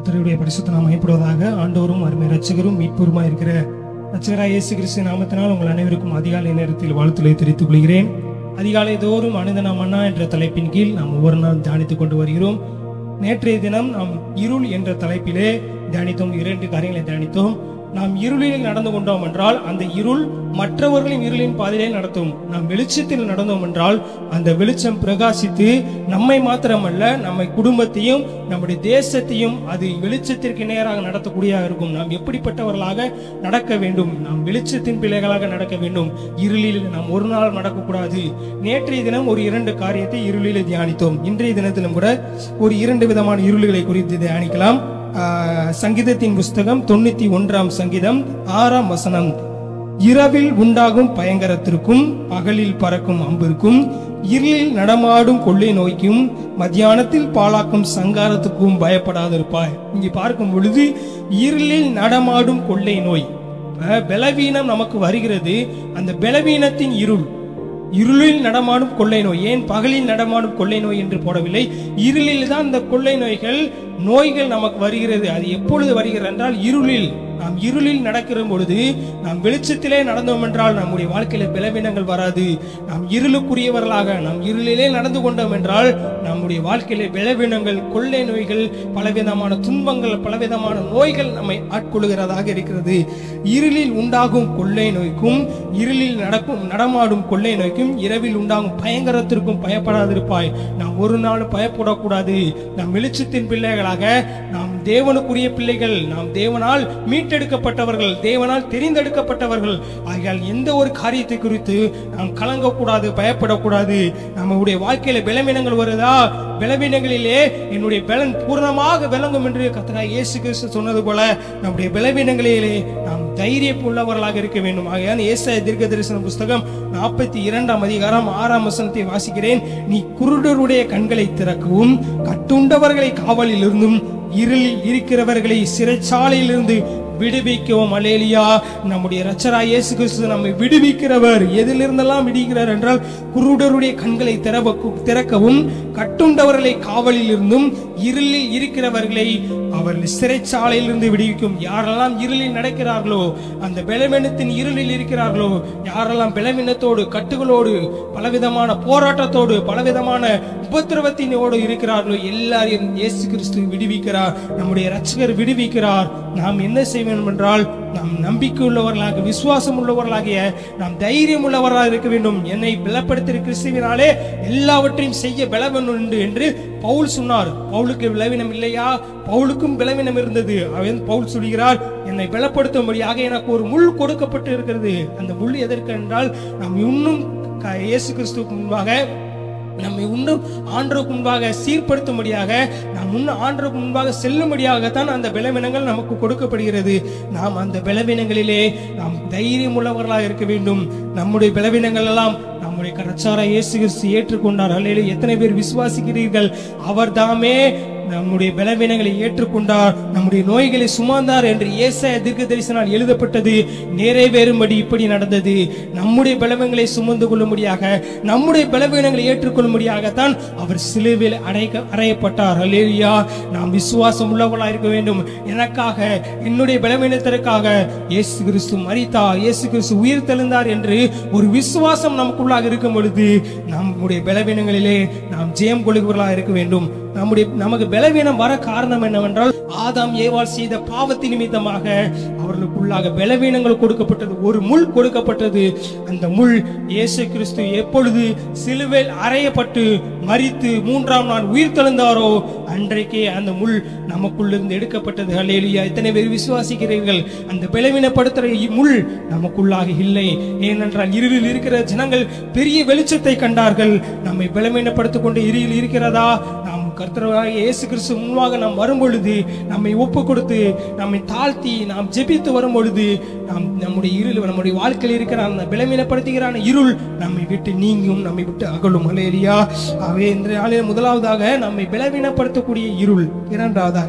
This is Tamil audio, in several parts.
கர்த்தருடைய பரிசுத்த நாம் மயப்படுவதாக ஆண்டவரும் அருமை ரட்சகரும் மீட்பருமா இருக்கிற ரட்சகராய் இயேசு கிறிஸ்து நாமத்தினால் உங்கள் அனைவருக்கும் அதிகாலை நேரத்தில் வாழ்த்துக்களை தெரிவித்துக் கொள்கிறேன் அதிகாலை தோறும் அனுதன மன்னா என்ற தலைப்பின் கீழ் நாம் ஒவ்வொரு நாள் தியானித்துக் கொண்டு வருகிறோம் நேற்றைய தினம் நாம் இருள் என்ற தலைப்பிலே தியானித்தோம் இரண்டு காரியங்களை தியானித்தோம் நாம் இருளில் நடந்து கொண்டோம் என்றால் அந்த இருள் மற்றவர்களின் இருளின் பாதையிலே நடத்தும் நாம் வெளிச்சத்தில் நடந்தோம் என்றால் அந்த வெளிச்சம் பிரகாசித்து நம்மை மாத்திரமல்ல நம்மை குடும்பத்தையும் நம்முடைய தேசத்தையும் அது வெளிச்சத்திற்கு நேராக நடத்தக்கூடியதாக இருக்கும் நாம் எப்படிப்பட்டவர்களாக நடக்க வேண்டும் நாம் வெளிச்சத்தின் பிள்ளைகளாக நடக்க வேண்டும் இருளில் நாம் ஒரு நாள் நடக்கக்கூடாது நேற்றைய தினம் ஒரு இரண்டு காரியத்தை இருளில் தியானித்தோம் இன்றைய தினத்திலும் கூட ஒரு இரண்டு விதமான இருள்களை குறித்து தியானிக்கலாம் ஆஹ், சங்கீதத்தின் புஸ்தகம் தொண்ணூத்தி ஒன்றாம் சங்கீதம் ஆறாம் வசனம் இரவில் உண்டாகும் பயங்கரத்திற்கும் பகலில் பறக்கும் அம்பிற்கும் இருளில் நடமாடும் கொள்ளை நோய்க்கும் மத்தியானத்தில் பாழாக்கும் சங்காரத்துக்கும் பயப்படாதிருப்பாய் இங்கே பார்க்கும் பொழுது இருளில் நடமாடும் கொள்ளை நோய் இப்ப பலவீனம் நமக்கு வருகிறது அந்த பலவீனத்தின் இருள் இருளில் நடமாடும் கொள்ளை நோய் ஏன் பகலில் நடமாடும் கொள்ளை நோய் என்று போடவில்லை இருளில் தான் இந்த கொள்ளை நோய்கள் நோய்கள் நமக்கு வருகிறது அது எப்பொழுது வருகிறது என்றால் இருளில் நாம் இருளில் நடக்கிற பொழுது நாம் வெளிச்சத்திலே நடந்தோம் என்றால் நம்முடைய வாழ்க்கையில பலவீனங்கள் வராது நாம் இருளுக்குரியவர்களாக நாம் இருளிலே நடந்து கொண்டோம் என்றால் நம்முடைய வாழ்க்கையில பலவீனங்கள் கொள்ளை நோய்கள் பலவிதமான துன்பங்கள் பலவிதமான நோய்கள் நம்மை ஆட்கொள்கிறதாக இருக்கிறது இருளில் உண்டாகும் கொள்ளை நோய்க்கும் இருளில் நடக்கும் நடமாடும் கொள்ளை நோய்க்கும் இரவில் உண்டாகும் பயங்கரத்திற்கும் பயப்படாதிருப்பாய் நாம் ஒரு நாள் பயப்படக்கூடாது நாம் வெளிச்சத்தின் பிள்ளைகளாக நாம் தேவனுக்குரிய பிள்ளைகள் நாம் தேவனால் மீட்டெடுக்கப்பட்டவர்கள் தேவனால் தெரிந்தெடுக்கப்பட்டவர்கள் ஆகையால் எந்த ஒரு காரியத்தை குறித்து நாம் கலங்கக்கூடாது பயப்படக்கூடாது நம்முடைய வாழ்க்கையில பலவீனங்கள் வருதா பலவீனங்களிலே என்னுடைய பலன் பூர்ணமாக விளங்கும் என்று கத்தராய் இயேசு கிறிஸ்து சொன்னது போல நம்முடைய பலவீனங்களிலே நாம் தைரியம் உள்ளவர்களாக இருக்க வேண்டும் ஆகையால் ஏசாய தீர்க்க தரிசன புஸ்தகம் நாற்பத்தி இரண்டாம் அதிகாரம் ஆறாம் வசனத்தை வாசிக்கிறேன் நீ குருடருடைய கண்களை திறக்கவும் கட்டுண்டவர்களை காவலில் இருந்தும் இருளில் இருக்கிறவர்களை சிறைச்சாலையிலிருந்து விடுவிக்கவும் அலேலியா நம்முடைய ரச்சரா இயேசு கிறிஸ்து நம்மை விடுவிக்கிறவர் எதிலிருந்தெல்லாம் விடுகிறார் என்றால் குருடருடைய கண்களை திறவ திறக்கவும் கட்டுண்டவர்களை காவலில் இருந்தும் இருளில் இருக்கிறவர்களை அவர்கள் சிறைச்சாலையிலிருந்து விடுவிக்கும் யாரெல்லாம் இருளில் நடக்கிறார்களோ அந்த பலவீனத்தின் இருளில் இருக்கிறார்களோ யாரெல்லாம் பலவீனத்தோடு கட்டுகளோடு பலவிதமான போராட்டத்தோடு பலவிதமான உபத்திரவத்தினோடு இருக்கிறார்களோ எல்லாரையும் இயேசு கிறிஸ்து விடுவிக்கிறார் நம்முடைய ரட்சகர் விடுவிக்கிறார் நாம் என்ன செய்ய வேண்டும் என்றால் நாம் நம்பிக்கை உள்ளவர்களாக விசுவாசம் உள்ளவர்களாகிய நாம் தைரியம் உள்ளவர்களாக இருக்க வேண்டும் என்னை பலப்படுத்திய கிறிஸ்துவினாலே எல்லாவற்றையும் செய்ய பலவன் உண்டு என்று பவுல் சொன்னார் பவுலுக்கு பலவீனம் இல்லையா பவுலுக்கும் பலவீனம் இருந்தது அவன் பவுல் சொல்கிறார் என்னை பலப்படுத்தும்படியாக எனக்கு ஒரு முள் கொடுக்கப்பட்டு இருக்கிறது அந்த முள் எதற்கு என்றால் நாம் இன்னும் க- இயேசு கிறிஸ்துவுக்கு முன்பாக நம்மை இன்னும் ஆண்டருக்கு முன்பாக சீர்படுத்தும்படியாக நாம் முன்ன ஆண்டருக்கு முன்பாக செல்லும்படியாகத்தான் அந்த பலவீனங்கள் நமக்கு கொடுக்கப்படுகிறது நாம் அந்த பலவீனங்களிலே நாம் தைரியம் உள்ளவர்களாக இருக்க வேண்டும் நம்முடைய பலவீனங்கள் எல்லாம் நம்முடைய கரச்சார இயேசு கிறிஸ்து ஏற்றுக்கொண்டார் அல்லையிலே எத்தனை பேர் விசுவாசிக்கிறீர்கள் அவர் தாமே நம்முடைய பலவீனங்களை ஏற்றுக்கொண்டார் நம்முடைய நோய்களை சுமந்தார் என்று ஏசாய தீர்க்க தரிசனால் எழுதப்பட்டது நிறைவேறும்படி இப்படி நடந்தது நம்முடைய பலவீனங்களை சுமந்து கொள்ளும்படியாக நம்முடைய பலவீனங்களை ஏற்றுக்கொள்ளும்படியாகத்தான் அவர் சிலுவையில் அடைக்க அறையப்பட்டார் அல்லேலியா நாம் விசுவாசம் உள்ளவர்களாக இருக்க வேண்டும் எனக்காக என்னுடைய பலவீனத்திற்காக இயேசு கிறிஸ்து மரித்தார் இயேசு கிறிஸ்து உயிர் தெழுந்தார் என்று ஒரு விசுவாசம் நமக்குள்ளாக இருக்கும் பொழுது நம்முடைய பலவீனங்களிலே நாம் ஜெயம் கொள்கிறவர்களாக இருக்க வேண்டும் நம்முடைய நமக்கு பலவீனம் வர காரணம் என்னவென்றால் ஆதாம் ஏவாள் செய்த பாவத்தின் நிமித்தமாக அவர்களுக்குள்ளாக பலவீனங்கள் கொடுக்கப்பட்டது ஒரு முள் கொடுக்கப்பட்டது அந்த முள் இயேசு கிறிஸ்து எப்பொழுது சிலுவையில் அறையப்பட்டு மரித்து மூன்றாம் நாள் உயிர் தெழுந்தாரோ அன்றைக்கே அந்த முள் நமக்குள்ளிருந்து எடுக்கப்பட்டது அல்லேலூயா எத்தனை பேர் விசுவாசிக்கிறீர்கள் அந்த பலவீனப்படுத்துகிற முள் நமக்குள்ளாக இல்லை ஏனென்றால் இருளில் இருக்கிற ஜனங்கள் பெரிய வெளிச்சத்தை கண்டார்கள் நம்மை பலவீனப்படுத்திக் கொண்டு இருளில் இருக்கிறதா நாம் கர்த்தராக இயேசு கிறிஸ்து முன்பாக நாம் வரும் பொழுது நம்மை ஒப்பு கொடுத்து நம்மை தாழ்த்தி நாம் ஜெபித்து வரும் பொழுது நாம் நம்முடைய இருள் நம்முடைய வாழ்க்கையில் இருக்கிற அந்த பலவீனப்படுத்துகிறான இருள் நம்மை விட்டு நீங்கும் நம்மை விட்டு அகலும் அலேரியா அவே இந்த நாளில் முதலாவதாக நம்மை பலவீனப்படுத்தக்கூடிய இருள் இரண்டாவதாக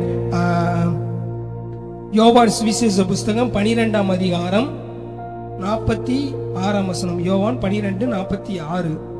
ஆஹ், யோவான் சுவிசேஷ புஸ்தகம் பனிரெண்டாம் அதிகாரம் நாற்பத்தி ஆறாம் வசனம் யோவான் பனிரெண்டு நாற்பத்தி ஆறு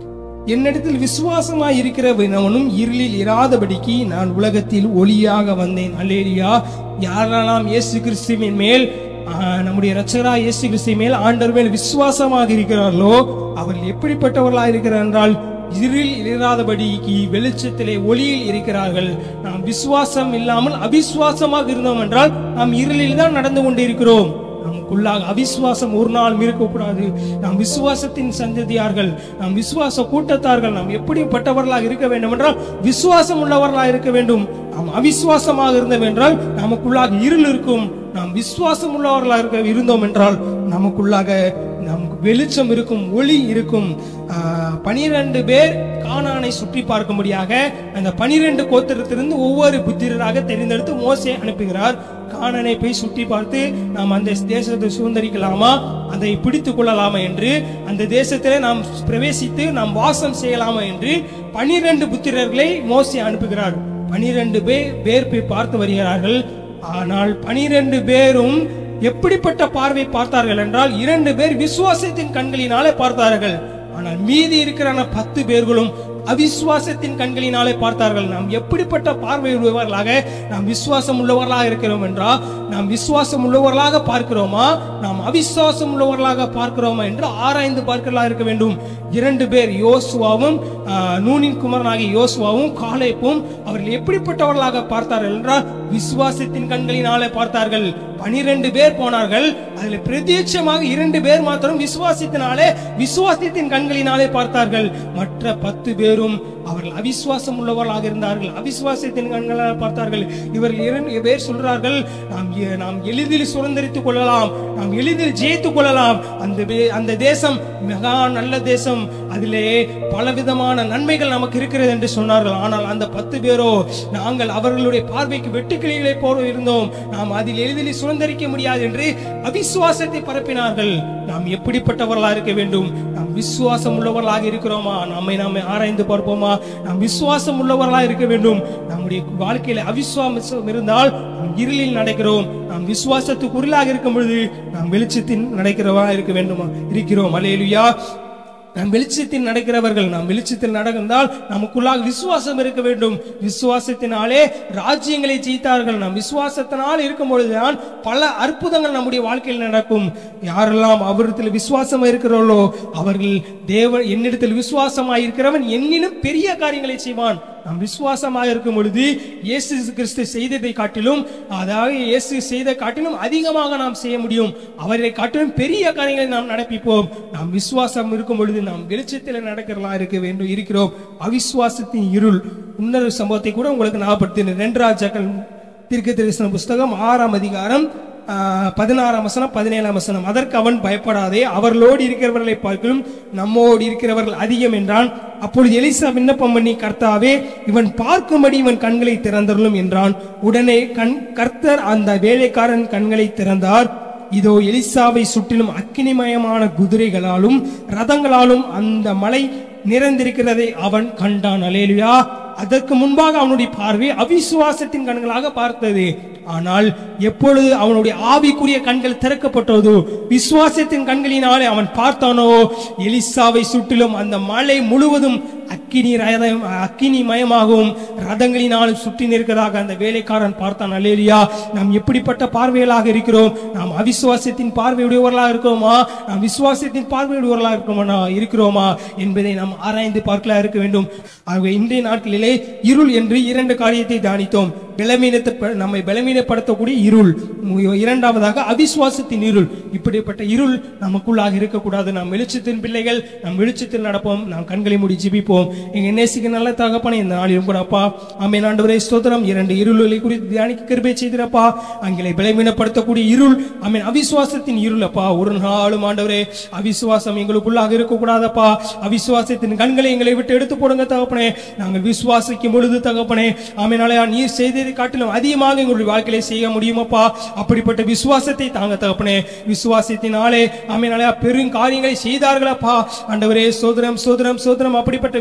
என்னிடத்தில் விசுவாசமாய் இருக்கிறவனும் இருளில் இராதபடிக்கு நான் உலகத்தில் ஒளியாக வந்தேன் அல்லேலியா யாரெல்லாம் இயேசு கிறிஸ்துவின் மேல் ஆ, நம்முடைய ரட்சகரா இயேசு கிறிஸ்துவின் மேல் ஆண்டவர் மேல் விசுவாசமாக இருக்கிறார்களோ அவர்கள் எப்படிப்பட்டவர்களாக இருக்கிறார் என்றால் இருளில் இராதபடிக்கு வெளிச்சத்திலே ஒளியில் இருக்கிறார்கள் நாம் விசுவாசம் இல்லாமல் அவிசுவாசமாக இருந்தோம் என்றால் நாம் இருளில் தான் நடந்து கொண்டிருக்கிறோம் நமக்குள்ளாக அவிசுவாசம் ஒரு நாள் இருக்கக்கூடாது நாம் விசுவாசத்தின் சந்ததியார்கள் நாம் விசுவாச கூட்டத்தார்கள் நாம் எப்படிப்பட்டவர்களாக இருக்க வேண்டும் என்றால் விசுவாசம் உள்ளவர்களாக இருக்க வேண்டும் நாம் அவிசுவாசமாக இருந்தோம் என்றால் நமக்குள்ளாக இருள் இருக்கும் நாம் விசுவாசம் உள்ளவர்களாக இருக்க இருந்தோம் என்றால் நமக்குள்ளாக நமக்கு வெளிச்சம் இருக்கும் ஒளி இருக்கும் ஆஹ், பனிரெண்டு பேர் கானானை சுற்றி பார்க்கும்படியாக அந்த பனிரெண்டு கோத்திரத்திலிருந்து ஒவ்வொரு புத்திரராக தெரிந்தெடுத்து மோசே அனுப்புகிறார் கானானை போய் சுற்றி பார்த்து நாம் அந்த தேசத்தை சுதந்திரிக்கலாமா அதை பிடித்துக் கொள்ளலாமா என்று அந்த தேசத்திலே நாம் பிரவேசித்து நாம் வாசம் செய்யலாமா என்று பனிரெண்டு புத்திரர்களை மோசே அனுப்புகிறார் பனிரெண்டு பேர் பேர் போய் பார்த்து வருகிறார்கள் ஆனால் பனிரெண்டு பேரும் எப்படிப்பட்ட பார்வை பார்த்தார்கள் என்றால் இரண்டு பேர் விசுவாசத்தின் கண்களினாலே பார்த்தார்கள் ஆனால் மீதி இருக்கிற அந்த பத்து பேர்களும் அவிசுவாசத்தின் கண்களினாலே பார்த்தார்கள் நாம் எப்படிப்பட்ட பார்வை உள்ளவர்களாக நாம் விசுவாசம் உள்ளவர்களாக இருக்கிறோம் என்றால் நாம் விசுவாசம் உள்ளவர்களாக பார்க்கிறோமா நாம் அவிசுவாசம் உள்ளவர்களாக பார்க்கிறோமா என்று ஆராய்ந்து பார்க்கிறதா இருக்க வேண்டும் இரண்டு பேர் யோசுவாவும் ஆஹ், நூனின் குமரனாகிய யோசுவாவும் காலேப்பும் அவர்கள் எப்படிப்பட்டவர்களாக பார்த்தார்கள் என்றால் விசுவாசத்தின் கண்களினாலே பார்த்தார்கள் பனிரெண்டு பேர் போனார்கள் அதில் பிரத்யட்சமாக இரண்டு பேர் மாத்திரம் விசுவாசத்தினாலே விசுவாசத்தின் கண்களினாலே பார்த்தார்கள் மற்ற பத்து பேரும் அவர்கள் அவிசுவாசம் உள்ளவர்களாக இருந்தார்கள் அவிசுவாசத்தின் கண்களால் பார்த்தார்கள் இவர்கள் இரண்டு பேர் சொல்றார்கள் நாம் எ- நாம் எளிதில் சுதந்திரித்துக் கொள்ளலாம் நாம் எளிதில் ஜெயித்துக் கொள்ளலாம் அந்த வே- அந்த தேசம் மிக நல்ல தேசம் அதிலே பலவிதமான நன்மைகள் நமக்கு இருக்கிறது என்று சொன்னார்கள் ஆனால் அந்த பத்து பேரோ நாங்கள் அவர்களுடைய பார்வைக்கு வெட்டுக்கிளிகளை போல இருந்தோம் நாம் அதில் எளிதில் சுதந்திரிக்க முடியாது என்று அவிசுவாசத்தை பரப்பினார்கள் நாம் எப்படிப்பட்டவர்களா இருக்க வேண்டும் நாம் விசுவாசம் உள்ளவர்களாக இருக்கிறோமா நம்மை நாமே ஆராய்ந்து பார்ப்போமா நாம் விசுவாசம் உள்ளவர்களா இருக்க வேண்டும் நம்முடைய வாழ்க்கையில அவிசுவாசம் இருந்தால் நாம் இருளில் நடக்கிறோம் நாம் விசுவாசத்துக்கு உருளாக இருக்கும் பொழுது நாம் வெளிச்சத்தின் நடக்கிறவா இருக்க வேண்டுமா இருக்கிறோம் அலையலுயா நாம் வெளிச்சத்தில் நடக்கிறவர்கள் நாம் வெளிச்சத்தில் நடந்தால் நமக்குள்ளாக விசுவாசம் இருக்க வேண்டும் விசுவாசத்தினாலே ராஜ்யங்களை ஜெயித்தார்கள் நாம் விசுவாசத்தினால் இருக்கும் பொழுதுதான் பல அற்புதங்கள் நம்முடைய வாழ்க்கையில் நடக்கும் யாரெல்லாம் அவரிடத்தில் விசுவாசம் இருக்கிறார்களோ அவர்கள் தேவ என்னிடத்தில் விசுவாசமாய் இருக்கிறவன் என்னிலும் பெரிய காரியங்களை செய்வான் நாம் விசுவாசமாக இருக்கும் பொழுது இயேசு கிறிஸ்து செய்ததை காட்டிலும் அதாவது இயேசு செய்த காட்டிலும் அதிகமாக நாம் செய்ய முடியும் அவரை காட்டிலும் பெரிய காரியங்களை நாம் நடப்பிப்போம் நாம் விசுவாசம் இருக்கும் பொழுது நாம் வெளிச்சத்தில் நடக்கிறதா இருக்க வேண்டும் இருக்கிறோம் அவிசுவாசத்தின் இருள் இன்னொரு சம்பவத்தை கூட உங்களுக்கு ஞாபகப்படுத்தினேன் ரெண்டு ராஜாக்கள் தீர்க்க தரிசன புஸ்தகம் ஆறாம் அதிகாரம் ஆஹ், பதினாறாம் வசனம் பதினேழாம் வசனம் அதற்கு அவன் பயப்படாதே அவர்களோடு இருக்கிறவர்களை பார்க்கலும் நம்மோடு இருக்கிறவர்கள் அதிகம் என்றான் அப்பொழுது எலிசா விண்ணப்பம் பண்ணி கர்த்தாவே இவன் பார்க்கும்படி இவன் கண்களை திறந்தருளும் என்றான் உடனே கண் கர்த்தர் அந்த வேலைக்காரன் கண்களை திறந்தார் இதோ எலிசாவை சுற்றிலும் அக்கினிமயமான குதிரைகளாலும் ரதங்களாலும் அந்த மலை நிறைந்திருக்கிறதை அவன் கண்டான் அலேலுயா அதற்கு முன்பாக அவனுடைய பார்வை அவிசுவாசத்தின் கண்களாக பார்த்தது ஆனால் எப்பொழுது அவனுடைய ஆவிக்குரிய கண்கள் திறக்கப்பட்டதோ விசுவாசத்தின் கண்களினாலே அவன் பார்த்தானோ எலிசாவை சுற்றிலும் அந்த மலை முழுவதும் அக்கினி ரதம் அக்கினி மயமாகவும் ரதங்களினாலும் சுற்றி நிற்கிறதாக அந்த வேலைக்காரன் பார்த்தான் அலேலியா நாம் எப்படிப்பட்ட பார்வைகளாக இருக்கிறோம் நாம் அவிசுவாசத்தின் பார்வையுடையவர்களாக இருக்கிறோமா நாம் விசுவாசத்தின் பார்வையுடையவர்களாக இருக்கிறோமா இருக்கிறோமா என்பதை நாம் ஆராய்ந்து பார்க்கலா இருக்க வேண்டும் ஆகவே இன்றைய நாட்களிலே இருள் என்று இரண்டு காரியத்தை தியானித்தோம் பலவீனத்தை நம்மை பலவீனப்படுத்தக்கூடிய இருள் மு- இரண்டாவதாக அவிசுவாசத்தின் இருள் இப்படிப்பட்ட இருள் நமக்குள்ளாக இருக்கக்கூடாது நாம் வெளிச்சத்தின் பிள்ளைகள் நாம் வெளிச்சத்தில் நடப்போம் நாம் கண்களை மூடி ஜெபிப்போம் எங்க நேசிக்க நல்ல தகப்பனே இந்த நாளிலும் கூட அப்பா ஆமென் ஆண்டவரே ஸ்தோத்திரம் இரண்டு இருளை குறித்து தியானிக்க கிருபை செய்திரப்பா அங்களை பலவீனப்படுத்தக்கூடிய இருள் ஆமென் அவிசுவாசத்தின் இருள் அப்பா ஒரு நாளும் ஆண்டவரே அவிசுவாசம் எங்களுக்குள்ளாக இருக்கக்கூடாதப்பா அவிசுவாசத்தின் கண்களை எங்களை விட்டு எடுத்து போடுங்க தகப்பனே நாங்கள் விசுவாசிக்கும் பொழுது தகப்பனே ஆமெனாலே நீர் செய்ததை காட்டிலும் அதிகமாக எங்களுடைய வாழ்க்கையில செய்ய முடியுமப்பா அப்படிப்பட்ட விசுவாசத்தை தாங்க தகப்பனே விசுவாசத்தினாலே ஆமெனாலே பெரும் காரியங்களை செய்தார்களப்பா ஆண்டவரே சோதரம் சோதரம் சோதரம் அப்படிப்பட்ட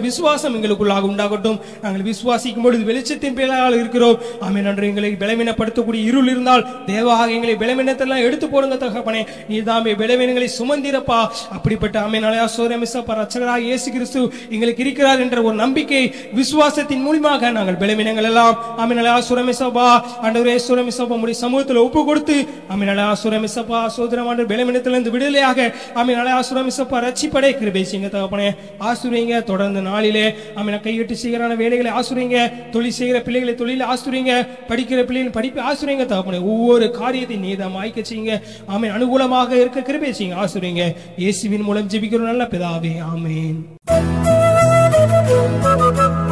விசுவாசம் எங்களுக்குள்ளாக உண்டாகட்டும் நாங்கள் விசுவாசிக்கும் பொழுது வெளிச்சத்தின் பிள்ளைகளாக இருக்கிறோம் ஆமென் அன்று எங்களை பலவீனப்படுத்தக்கூடிய இருள் இருந்தால் தேவாக எங்களை பலவீனத்தெல்லாம் எடுத்து போடுங்க தகப்பனே நீதாமே பலவீனங்களை சுமந்திரப்பா அப்படிப்பட்ட ஆமென் அலையா சோரமிசப்பா ரட்சகராக இயேசு கிறிஸ்து எங்களுக்கு இருக்கிறார் என்ற ஒரு நம்பிக்கை விசுவாசத்தின் மூலியமாக நாங்கள் பலவீனங்கள் எல்லாம் ஆமென் அலையா சுரமிசப்பா ஆண்டவரே சுரமிசப்பா உடைய சமூகத்தில் ஒப்பு கொடுத்து ஆமென் அலையா சுரமிசப்பா சோதரம் ஆண்டு பலவீனத்திலிருந்து விடுதலையாக ஆமென் அலையா சுரமிசப்பா ரட்சிப்படை கிருபை செய்யுங்க தகப்பனே ஆசுரிங்க தொடர்ந்து நாளிலே ஆமென் கையிட்டு செய்கிறான வேலைகளை ஆசுரிங்க தொழில் செய்கிற பிள்ளைகளை தொழில் ஆசுரிங்க படிக்கிற பிள்ளைகள் படிப்பு ஆசுரிங்க தகப்பனே ஒவ்வொரு காரியத்தையும் நீதம் ஆய்க்க செய்யுங்க ஆமென் அனுகூலமாக இருக்க கிருபை செய்யுங்க ஆசுரிங்க இயேசுவின் மூலம் ஜெபிக்கிறோம் நல்ல பிதாவே ஆமென்